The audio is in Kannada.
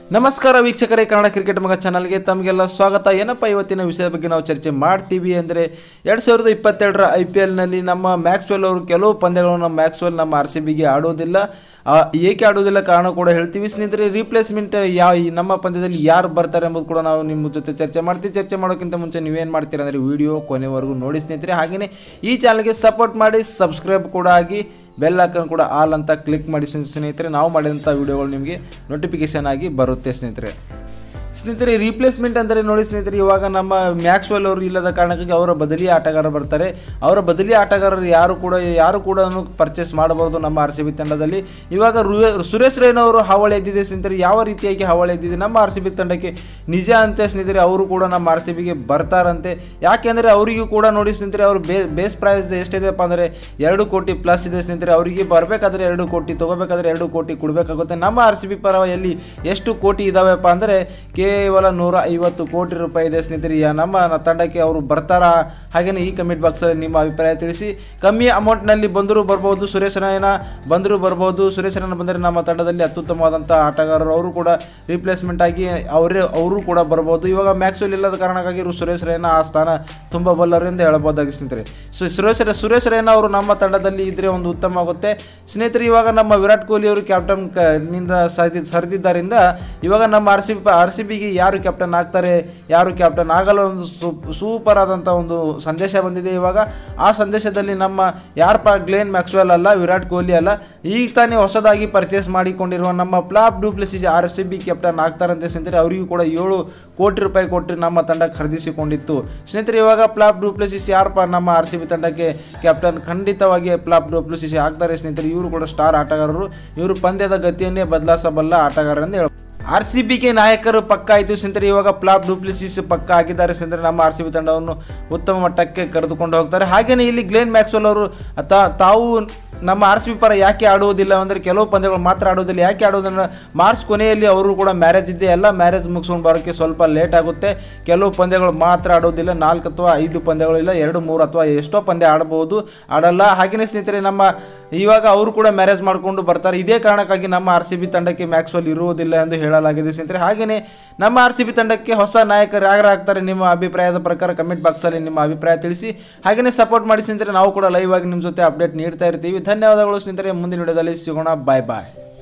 ನಮಸ್ಕಾರ ವೀಕ್ಷಕರೇ ಕನ್ನಡ ಕ್ರಿಕೆಟ್ ಮಗ ಚಾನಲ್ಗೆ ತಮಗೆಲ್ಲ ಸ್ವಾಗತ ಏನಪ್ಪ ಇವತ್ತಿನ ವಿಷಯದ ಬಗ್ಗೆ ನಾವು ಚರ್ಚೆ ಮಾಡ್ತೀವಿ ಅಂದರೆ ಎರಡು ಸಾವಿರದ ಇಪ್ಪತ್ತೆರಡರ ಐ ಪಿ ಎಲ್ನಲ್ಲಿ ನಮ್ಮ ಮ್ಯಾಕ್ಸ್ವೆಲ್ ಅವರು ಕೆಲವು ಪಂದ್ಯಗಳನ್ನು ನಮ್ಮ ಮ್ಯಾಕ್ಸ್ವೆಲ್ ನಮ್ಮ ಆರ್ ಸಿ ಬಿಗೆ ಆಡೋದಿಲ್ಲ ಆ, ಏಕೆ ಆಡೋದಿಲ್ಲ ಕಾರಣ ಕೂಡ ಹೇಳ್ತೀವಿ ಸ್ನೇಹಿತರೆ ರೀಪ್ಲೇಸ್ಮೆಂಟ್ ಯಾವ ಈ ನಮ್ಮ ಪಂದ್ಯದಲ್ಲಿ ಯಾರು ಬರ್ತಾರೆ ಎಂಬುದು ಕೂಡ ನಾವು ನಿಮ್ಮ ಜೊತೆ ಚರ್ಚೆ ಮಾಡ್ತೀವಿ ಚರ್ಚೆ ಮಾಡೋಕ್ಕಿಂತ ಮುಂಚೆ ನೀವೇನು ಮಾಡ್ತೀರಾ ಅಂದರೆ ವಿಡಿಯೋ ಕೊನೆವರೆಗೂ ನೋಡಿ ಸ್ನೇಹಿತರೆ ಹಾಗೆಯೇ ಈ ಚಾನಲ್ಗೆ ಸಪೋರ್ಟ್ ಮಾಡಿ ಸಬ್ಸ್ಕ್ರೈಬ್ ಕೂಡ ಆಗಿ ಬೆಲ್ ಐಕನ್ ಕೂಡ ಆಲ್ ಅಂತ ಕ್ಲಿಕ್ ಮಾಡಿ ಸ್ನೇಹಿತರೆ ನಾವು ಮಾಡಿದಂಥ ವಿಡಿಯೋಗಳು ನಿಮಗೆ ನೋಟಿಫಿಕೇಶನ್ ಆಗಿ ಬರುತ್ತೆ ಸ್ನೇಹಿತರೆ ಸ್ನೇಹಿತರೆ ರೀಪ್ಲೇಸ್ಮೆಂಟ್ ಅಂದರೆ ನೋಡಿ ಸ್ನೇಹಿತರೆ ಇವಾಗ ನಮ್ಮ ಮ್ಯಾಕ್ಸ್ವೆಲ್ ಅವರು ಇಲ್ಲದ ಕಾರಣಕ್ಕಾಗಿ ಅವರ ಬದಲಿ ಆಟಗಾರ ಬರ್ತಾರೆ ಅವರ ಬದಲಿ ಆಟಗಾರರು ಯಾರು ಕೂಡ ಯಾರು ಕೂಡ ಪರ್ಚೇಸ್ ಮಾಡಬಹುದು ನಮ್ಮ ಆರ್ ಸಿ ಬಿ ತಂಡದಲ್ಲಿ ಇವಾಗ ರು- ಸುರೇಶ್ ರೈನ್ ಅವರು ಹಾವಳಿ ಎದ್ದಿದೆ ಸ್ನೇಹಿತರೆ ಯಾವ ರೀತಿಯಾಗಿ ಹಾವಳಿ ಎದ್ದಿದೆ ನಮ್ಮ ಆರ್ ಸಿ ಬಿ ತಂಡಕ್ಕೆ ನಿಜ ಅಂತ ಸ್ನೇಹಿತರೆ ಅವರು ಕೂಡ ನಮ್ಮ ಆರ್ ಸಿ ಬಿಗೆ ಬರ್ತಾರಂತೆ ಯಾಕೆಂದರೆ ಅವರಿಗೂ ಕೂಡ ನೋಡಿ ಸ್ನೇಹಿತರೆ ಅವರು ಬೇ ಬೇಸ್ ಪ್ರೈಸ್ ಎಷ್ಟಿದೆಪ್ಪ ಅಂದರೆ ಎರಡು ಕೋಟಿ ಪ್ಲಸ್ ಇದೆ ಸ್ನೇಹಿತರೆ ಅವರಿಗೆ ಬರಬೇಕಾದ್ರೆ ಎರಡು ಕೋಟಿ ತೊಗೋಬೇಕಾದ್ರೆ ಎರಡು ಕೋಟಿ ಕೊಡಬೇಕಾಗುತ್ತೆ ನಮ್ಮ ಆರ್ ಸಿ ಬಿ ಪರ ಎಲ್ಲಿ ಎಷ್ಟು ಕೋಟಿ ಇದಾವೆಪ್ಪ ಅಂದರೆ ಕೇವಲ ನೂರ ಐವತ್ತು ಕೋಟಿ ರೂಪಾಯಿ ಇದೆ ಸ್ನೇಹಿತರೆ ಯಾ- ನಮ್ಮ ತಂಡಕ್ಕೆ ಅವರು ಬರ್ತಾರಾ ಹಾಗೆಯೇ ಈ ಕಮೆಂಟ್ ಬಾಕ್ಸಲ್ಲಿ ನಿಮ್ಮ ಅಭಿಪ್ರಾಯ ತಿಳಿಸಿ ಕಮ್ಮಿ ಅಮೌಂಟ್ನಲ್ಲಿ ಬಂದರೂ ಬರ್ಬೋದು ಸುರೇಶ್ ರೈನ ಬಂದರೂ ಬರ್ಬೋದು ಸುರೇಶ್ ರೈನ ಬಂದರೆ ನಮ್ಮ ತಂಡದಲ್ಲಿ ಅತ್ಯುತ್ತಮವಾದಂಥ ಆಟಗಾರರು ಅವರು ಕೂಡ ರಿಪ್ಲೇಸ್ಮೆಂಟ್ ಆಗಿ ಅವರೇ ಅವರು ಕೂಡ ಬರ್ಬೋದು ಇವಾಗ ಮ್ಯಾಕ್ಸ್ವೆಲ್ ಇಲ್ಲದ ಕಾರಣಕ್ಕಾಗಿ ಇವರು ಸುರೇಶ್ ರೈನ ಆ ಸ್ಥಾನ ತುಂಬ ಬಲ್ಲರು ಎಂದು ಹೇಳಬಹುದಾಗಿ ಸ್ನೇಹಿತರೆ ಸೊ ಸುರೇಶ್ ರೈ- ಸುರೇಶ್ ರೈನ ಅವರು ನಮ್ಮ ತಂಡದಲ್ಲಿ ಇದ್ರೆ ಒಂದು ಉತ್ತಮ ಆಗುತ್ತೆ ಸ್ನೇಹಿತರೆ ಇವಾಗ ನಮ್ಮ ವಿರಾಟ್ ಕೊಹ್ಲಿ ಅವರು ಕ್ಯಾಪ್ಟನ್ ಕ ನಿಂದ ಸರಿದಿ ಸರಿದಿದ್ದರಿಂದ ಇವಾಗ ನಮ್ಮ R C B R C ಬಿಗೆ ಯಾರು ಕ್ಯಾಪ್ಟನ್ ಆಗ್ತಾರೆ ಯಾರು ಕ್ಯಾಪ್ಟನ್ ಆಗಲ್ಲ ಒಂದು ಸೂಪರ್ ಆದಂಥ ಒಂದು ಸಂದೇಶ ಬಂದಿದೆ ಇವಾಗ ಆ ಸಂದೇಶದಲ್ಲಿ ನಮ್ಮ ಯಾರಪ್ಪ ಗ್ಲೇನ್ ಮ್ಯಾಕ್ಸ್ವೆಲ್ ಅಲ್ಲ ವಿರಾಟ್ ಕೊಹ್ಲಿ ಅಲ್ಲ ಈಗ ತಾನೇ ಹೊಸದಾಗಿ ಪರ್ಚೇಸ್ ಮಾಡಿಕೊಂಡಿರುವ ನಮ್ಮ ಪ್ಲಾಪ್ du Plessis R C B captain ಆಗ್ತಾರಂತೆ ಸ್ನೇಹಿತರೆ ಅವರಿಗೂ ಕೂಡ ಏಳು ಕೋಟಿ ರೂಪಾಯಿ ಕೊಟ್ಟು ನಮ್ಮ ತಂಡ ಖರೀದಿಸಿಕೊಂಡಿತ್ತು ಸ್ನೇಹಿತರೆ ಇವಾಗ ಪ್ಲಾಪ್ ಡೂಪ್ಲೆಸಿಸ್ ಯಾರಪ್ಪ ನಮ್ಮ ಆರ್ ಸಿ ಬಿ ತಂಡಕ್ಕೆ ಕ್ಯಾಪ್ಟನ್ ಖಂಡಿತವಾಗಿ ಪ್ಲಾಪ್ ಡೂಪ್ಲೆಸಿಸ್ ಆಗ್ತಾರೆ ಸ್ನೇಹಿತರೆ ಇವರು ಕೂಡ ಸ್ಟಾರ್ ಆಟಗಾರರು ಇವರು ಪಂದ್ಯದ ಗತಿಯನ್ನೇ ಬದಲಾಯಿಸಬಲ್ಲ ಆಟಗಾರ ಎಂದು ಹೇಳ ಆರ್ ಸಿ ಬಿಗೆ ನಾಯಕರು ಪಕ್ಕ ಆಯಿತು ಸ್ನೇಹಿತರೆ ಇವಾಗ ಪ್ಲಾಪ್ ಡೂಪ್ಲಿಸಿಸ್ ಪಕ್ಕ ಆಗಿದ್ದಾರೆ ಸ್ನೇಹಿತರೆ ನಮ್ಮ ಆರ್ ಸಿ ಬಿ ತಂಡವನ್ನು ಉತ್ತಮ ಮಟ್ಟಕ್ಕೆ ಕರೆದುಕೊಂಡು ಹೋಗ್ತಾರೆ ಹಾಗೆಯೇ ಇಲ್ಲಿ ಗ್ಲೇನ್ ಮ್ಯಾಕ್ಸ್ವೆಲ್ ಅವರು ತಾ- ತಾವು ನಮ್ಮ ಆರ್ ಸಿ ಬಿ ಪರ ಯಾಕೆ ಆಡುವುದಿಲ್ಲ ಅಂದರೆ ಕೆಲವು ಪಂದ್ಯಗಳು ಮಾತ್ರ ಆಡುವುದಿಲ್ಲ ಯಾಕೆ ಆಡುವುದಿಲ್ಲ ಮಾರ್ಚ್ ಕೊನೆಯಲ್ಲಿ ಅವರು ಕೂಡ ಮ್ಯಾರೇಜ್ ಇದೆ ಎಲ್ಲ ಮ್ಯಾರೇಜ್ ಮುಗಿಸ್ಕೊಂಡು ಬರೋಕ್ಕೆ ಸ್ವಲ್ಪ ಲೇಟ್ ಆಗುತ್ತೆ ಕೆಲವು ಪಂದ್ಯಗಳು ಮಾತ್ರ ಆಡೋದಿಲ್ಲ ನಾಲ್ಕು ಅಥವಾ ಐದು ಪಂದ್ಯಗಳು ಇಲ್ಲ ಎರಡು ಮೂರು ಅಥವಾ ಎಷ್ಟೋ ಪಂದ್ಯ ಆಡಬಹುದು ಆಡಲ್ಲ ಹಾಗೆಯೇ ಸ್ನೇಹಿತರೆ ನಮ್ಮ ಇವಾಗ ಅವರು ಕೂಡ ಮ್ಯಾರೇಜ್ ಮಾಡಿಕೊಂಡು ಬರ್ತಾರೆ ಇದೇ ಕಾರಣಕ್ಕಾಗಿ ನಮ್ಮ ಆರ್ ಸಿ ಬಿ ತಂಡಕ್ಕೆ ಮ್ಯಾಕ್ಸ್ವೆಲ್ ಇರುವುದಿಲ್ಲ ಎಂದು ಹೇಳಲಾಗಿದೆ ಸ್ನೇಹಿತರೆ ಹಾಗೆಯೇ ನಮ್ಮ ಆರ್ ಸಿ ಬಿ ತಂಡಕ್ಕೆ ಹೊಸ ನಾಯಕರು ಯಾರು ಆಗ್ತಾರೆ ನಿಮ್ಮ ಅಭಿಪ್ರಾಯದ ಪ್ರಕಾರ ಕಮೆಂಟ್ ಬಾಕ್ಸಲ್ಲಿ ನಿಮ್ಮ ಅಭಿಪ್ರಾಯ ತಿಳಿಸಿ ಹಾಗೆಯೇ ಸಪೋರ್ಟ್ ಮಾಡಿ ಸ್ನೇಹಿತರೆ ನಾವು ಕೂಡ ಲೈವ್ ಆಗಿ ನಿಮ್ಮ ಜೊತೆ ಅಪ್ಡೇಟ್ ನೀಡ್ತಾ ಇರ್ತೀವಿ ಧನ್ಯವಾದಗಳು ಸ್ನೇಹಿತರೆ ಮುಂದಿನ ವಿಡಿಯೋದಲ್ಲಿ ಸಿಗೋಣ ಬಾಯ್ ಬಾಯ್